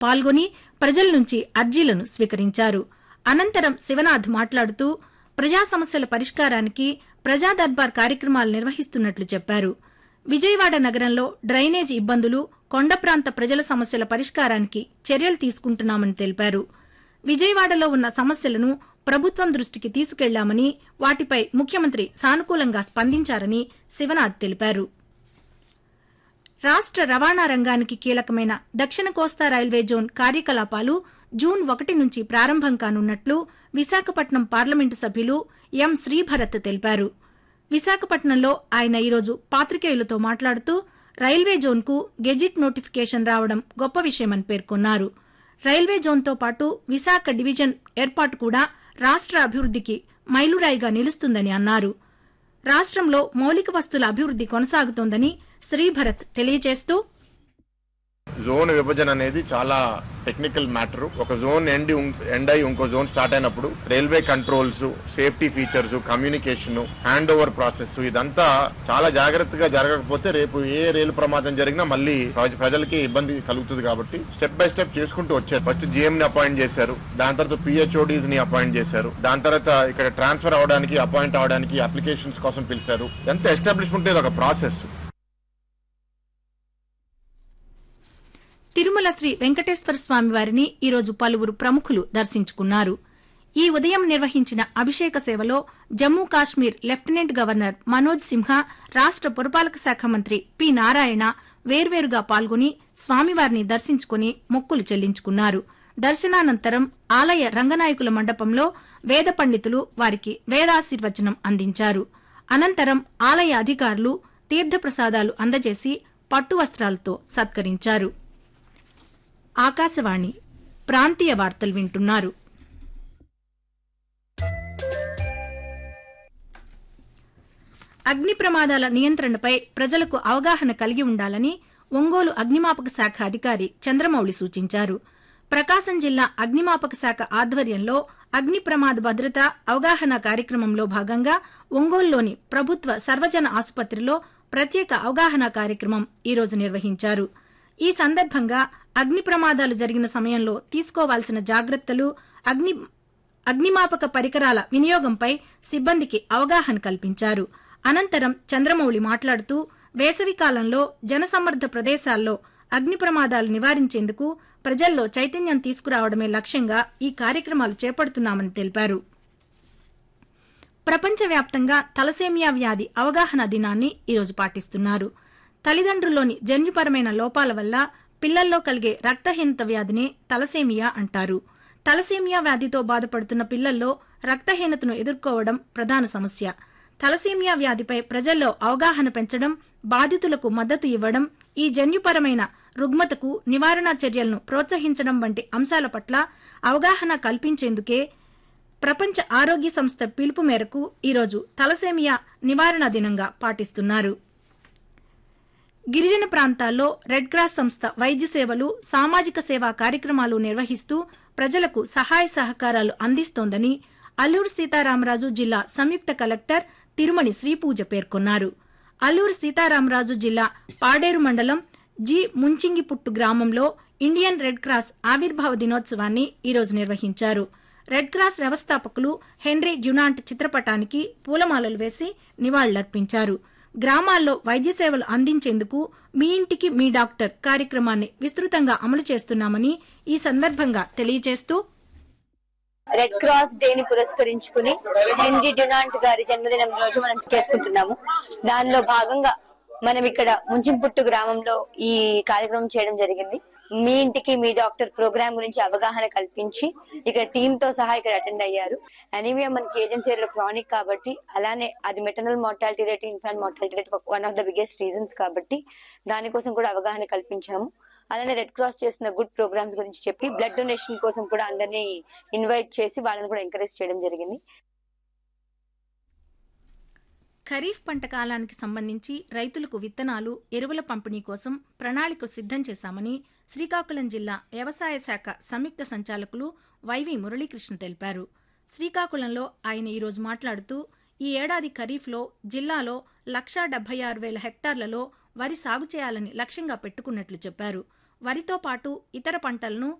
పాల్గొని ప్రజల నుంచి అర్జీలను స్వీకరించారు అనంతరం శివనాథ్ మాట్లాడుతూ ప్రజా సమస్యల పరిష్కారానికి ప్రజా దర్బార్ కార్యక్రమాలు నిర్వహిస్తున్నట్లు చెప్పారు విజయవాడ నగరంలో డ్రైనేజ్ ఇబ్బందులు కొండ ప్రాంత ప్రజల సమస్యల పరిష్కారానికి చర్యలు తీసుకుంటున్నామని తెలిపారు విజయవాడలో ఉన్న సమస్యలను ప్రభుత్వం దృష్టికి తీసుకెళ్లామని వాటిపై ముఖ్యమంత్రి సానుకూలంగా స్పందించారని శివనాథ్ తెలిపారు రాష్ట్ర రవాణా రంగానికి కీలకమైన దక్షిణ కోస్తా రైల్వే జోన్ కార్యకలాపాలు జూన్ ఒకటి నుంచి ప్రారంభం కానున్నట్లు విశాఖపట్నం పార్లమెంటు సభ్యులు ఎం శ్రీభరత్ తెలిపారు విశాఖపట్నంలో ఆయన ఈరోజు పాత్రికేయులతో మాట్లాడుతూ రైల్వే జోన్కు గెజిట్ నోటిఫికేషన్ రావడం గొప్ప విషయమని పేర్కొన్నారు రైల్వే జోన్తో పాటు విశాఖ డివిజన్ ఏర్పాటు కూడా రాష్ట్ర అభివృద్ధికి మైలురాయిగా నిలుస్తుందని అన్నారు రాష్ట్రంలో మౌలిక వస్తుల అభివృద్ధి కొనసాగుతోందని శ్రీభరత్ తెలియజేస్తూ జోన్ విభజన అనేది చాలా టెక్నికల్ మ్యాటర్ ఒక జోన్ ఎండ్ ఎండ్ అయి ఇంకో జోన్ స్టార్ట్ అయినప్పుడు railway controls safety features communication hand over process ఇదంతా చాలా జాగ్రత్తగా జరగకపోతే రేపు ఏ రైలు ప్రమాదం జరిగినా మళ్ళీ ప్రజ- ప్రజలకి ఇబ్బంది కలుగుతుంది కాబట్టి స్టెప్ బై స్టెప్ చేసుకుంటూ వచ్చారు ఫస్ట్ జిఎం ని అపాయింట్ చేశారు దాని తర్వాత పిహెచ్ఓడీస్ ని అపాయింట్ చేశారు దాని తర్వాత ఇక్కడ ట్రాన్స్ఫర్ అవడానికి అపాయింట్ అవడానికి అప్లికేషన్స్ కోసం పిలిచారు ఎంత ఎస్టాబ్లిష్మెంట్ ఇది ఒక ప్రాసెస్ తిరుమల శ్రీ వెంకటేశ్వర స్వామి వారిని ఈరోజు పలువురు ప్రముఖులు దర్శించుకున్నారు ఈ ఉదయం నిర్వహించిన అభిషేక సేవలో జమ్మూ కాశ్మీర్ లెఫ్టినెంట్ గవర్నర్ మనోజ్ సిన్హా రాష్ట పురపాలక శాఖ మంత్రి పి నారాయణ వేర్వేరుగా పాల్గొని స్వామివారిని దర్శించుకుని మొక్కులు చెల్లించుకున్నారు దర్శనానంతరం ఆలయ రంగనాయకుల మండపంలో వేద పండితులు వారికి వేదాశీర్వచనం అందించారు అనంతరం ఆలయ అధికారులు తీర్థప్రసాదాలు అందజేసి పట్టు వస్త్రాలతో సత్కరించారు ఆకాశవాణి ప్రాంతీయ వార్తలు వింటున్నారు అగ్ని ప్రమాదాల నియంత్రణపై ప్రజలకు అవగాహన కలిగి ఉండాలని ఒంగోలు అగ్నిమాపక శాఖ అధికారి చంద్రమౌళి సూచించారు ప్రకాశం జిల్లా అగ్నిమాపక శాఖ ఆధ్వర్యంలో అగ్ని ప్రమాద భద్రత అవగాహన కార్యక్రమంలో భాగంగా ఒంగోలులోని ప్రభుత్వ సర్వజన ఆసుపత్రిలో ప్రత్యేక అవగాహన కార్యక్రమం ఈరోజు నిర్వహించారు ఈ సందర్భంగా అగ్ని ప్రమాదాలు జరిగిన సమయంలో తీసుకోవాల్సిన జాగ్రత్తలు అగ్ని అగ్నిమాపక పరికరాల వినియోగంపై సిబ్బందికి అవగాహన కల్పించారు అనంతరం చంద్రమౌళి మాట్లాడుతూ వేసవికాలంలో జనసమ్మర్ద ప్రదేశాల్లో అగ్ని ప్రమాదాలు నివారించేందుకు ప్రజల్లో చైతన్యం తీసుకురావడమే లక్ష్యంగా ఈ కార్యక్రమాలు చేపడుతున్నామని తెలిపారు ప్రపంచవ్యాప్తంగా తలసేమియా వ్యాధి అవగాహన దినాన్ని ఈరోజు పాటిస్తున్నారు తల్లిదండ్రుల్లోని జన్యుపరమైన లోపాల వల్ల పిల్లల్లో కలిగే రక్తహీనత వ్యాధినే తలసేమియా అంటారు తలసేమియా వ్యాధితో బాధపడుతున్న పిల్లల్లో రక్తహీనతను ఎదుర్కోవడం ప్రధాన సమస్య తలసేమియా వ్యాధిపై ప్రజల్లో అవగాహన పెంచడం బాధితులకు మద్దతు ఇవ్వడం ఈ జన్యుపరమైన రుగ్మతకు నివారణ చర్యలను ప్రోత్సహించడం వంటి అంశాల పట్ల అవగాహన కల్పించేందుకే ప్రపంచ ఆరోగ్య సంస్థ పిలుపు మేరకు ఈరోజు తలసేమియా నివారణ దినంగా పాటిస్తున్నారు గిరిజన ప్రాంతాల్లో రెడ్ క్రాస్ సంస్థ వైద్య సేవలు సామాజిక సేవా కార్యక్రమాలు నిర్వహిస్తూ ప్రజలకు సహాయ సహకారాలు అందిస్తోందని అల్లూరు సీతారామరాజు జిల్లా సంయుక్త కలెక్టర్ తిరుమణి శ్రీపూజ పేర్కొన్నారు అల్లూరు సీతారామరాజు జిల్లా పాడేరు మండలం జి ముంచింగిపుట్టు గ్రామంలో ఇండియన్ రెడ్ క్రాస్ ఆవిర్భావ దినోత్సవాన్ని ఈరోజు నిర్వహించారు రెడ్ క్రాస్ వ్యవస్థాపకులు హెన్రీ డ్యునాంట్ చిత్రపటానికి పూలమాలలు వేసి నివాళులర్పించారు గ్రామాల్లో వైద్య సేవలు అందించేందుకు మీ ఇంటికి మీ డాక్టర్ కార్యక్రమాన్ని విస్తృతంగా అమలు చేస్తున్నామని ఈ సందర్భంగా తెలియజేస్తూ రెడ్ క్రాస్ డే ని పురస్కరించుకుని హెన్రీ డ్యునాంట్ గారి జన్మదినం రోజు మనం చేసుకుంటున్నాము దానిలో భాగంగా మనం ఇక్కడ ముంచింపుట్టు గ్రామంలో ఈ కార్యక్రమం చేయడం జరిగింది మీ ఇంటికి మీ డాక్టర్ ప్రోగ్రామ్ గురించి అవగాహన కల్పించి ఇక్కడ టీమ్ తో సహా ఇక్కడ అటెండ్ అయ్యారు అనీమియా మనకి ఏజెన్సీ క్రానిక్ కాబట్టి అలానే అది maternal mortality rate infant mortality rate one of the biggest reasons కాబట్టి దానికోసం కూడా అవగాహన కల్పించాము అలానే రెడ్ క్రాస్ చేసిన గుడ్ ప్రోగ్రామ్స్ గురించి చెప్పి బ్లడ్ డొనేషన్ కోసం కూడా అందరినీ ఇన్వైట్ చేసి వాళ్ళని కూడా ఎంకరేజ్ చేయడం జరిగింది ఖరీఫ్ పంట కాలానికి సంబంధించి రైతులకు విత్తనాలు ఎరువుల పంపిణీ కోసం ప్రణాళికలు సిద్ధం చేశామని శ్రీకాకుళం జిల్లా వ్యవసాయ శాఖ సంయుక్త సంచాలకులు వైవి మురళీకృష్ణ తెలిపారు శ్రీకాకుళంలో ఆయన ఈరోజు మాట్లాడుతూ ఈ ఏడాది ఖరీఫ్లో జిల్లాలో లక్షా డెబ్బై ఆరు వేల హెక్టార్లలో వరి సాగు చేయాలని లక్ష్యంగా పెట్టుకున్నట్లు చెప్పారు వరితో పాటు ఇతర పంటలను